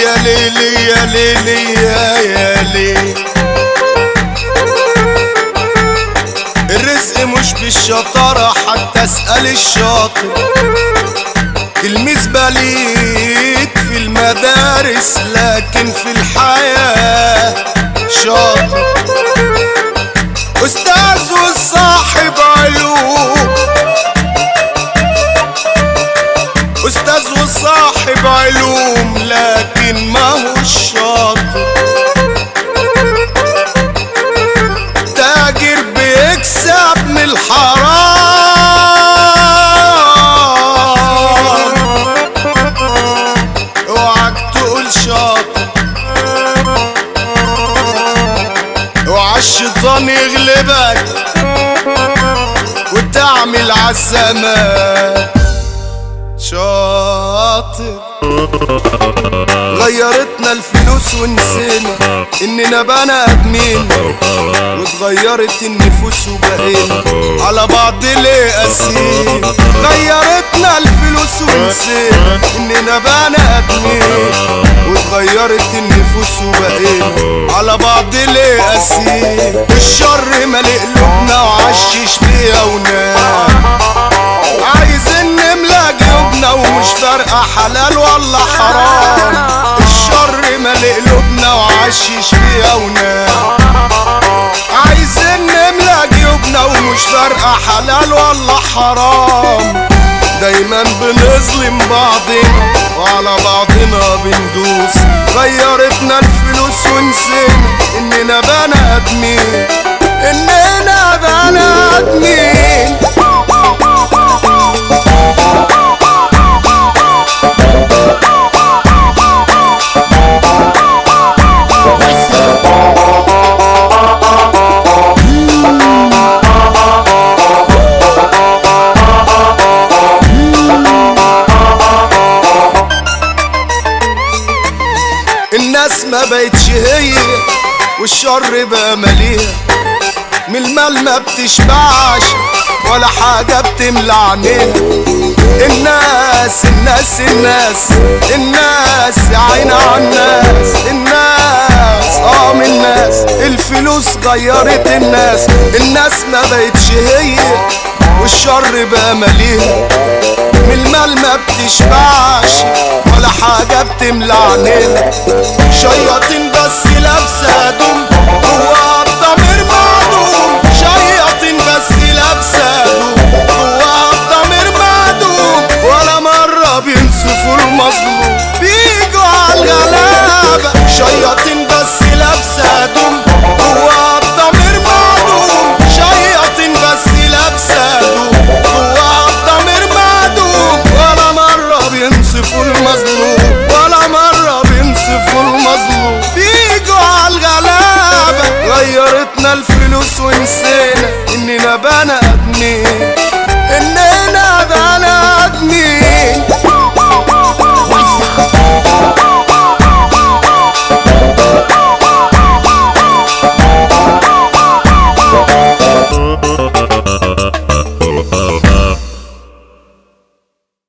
يا ليلي يا ليلي يا يا ليلي الرزق مش بالشطارة حتى اسأل الشاطر تلميذ بليد في المدارس لكن في الحياة شاطر أستاذ وصاحب علوم أستاذ وصاحب علوم لكن ما هو الشاطر تاجر بيكسب من الحرام اوعك تقول شاطر اوعى الشيطان يغلبك وتعمل عالزمان شاطر غيرتنا الفلوس ونسينا اننا بني ادمين واتغيرت النفوس وبقينا على بعض ليه قاسيين غيرتنا الفلوس ونسينا اننا بني ادمين واتغيرت النفوس وبقينا على بعض ليه قاسيين الشر ملئ قلوبنا وعشش فيها ونام عايزين نملى جيوبنا ومش فارقة حلال ولا حرام الشر ملئ قلوبنا وعشش فيها ونام عايزين نملى جيوبنا ومش فارقة حلال ولا حرام دايما بنظلم بعضنا وعلى بعضنا بندوس غيرتنا الفلوس ونسينا اننا بني ادمين اننا بني ادمين الناس ما بقتش هي والشر بقى مليها من المال ما بتشبعش ولا حاجة بتملى عينيها الناس الناس الناس الناس يا عين على الناس الناس اه من الناس الفلوس غيرت الناس الناس ما بقتش هي والشر بقى مليها من المال ما بتشبعش ولا حاجة بتملى عينينا شياطين بس لابسة هدوم جواها الضمير معدوم شياطين بس لابسة هدوم جواها الضمير معدوم ولا مرة بينصفوا المظلوم بيجوا على الغلابة شياطين بس لابسة هدوم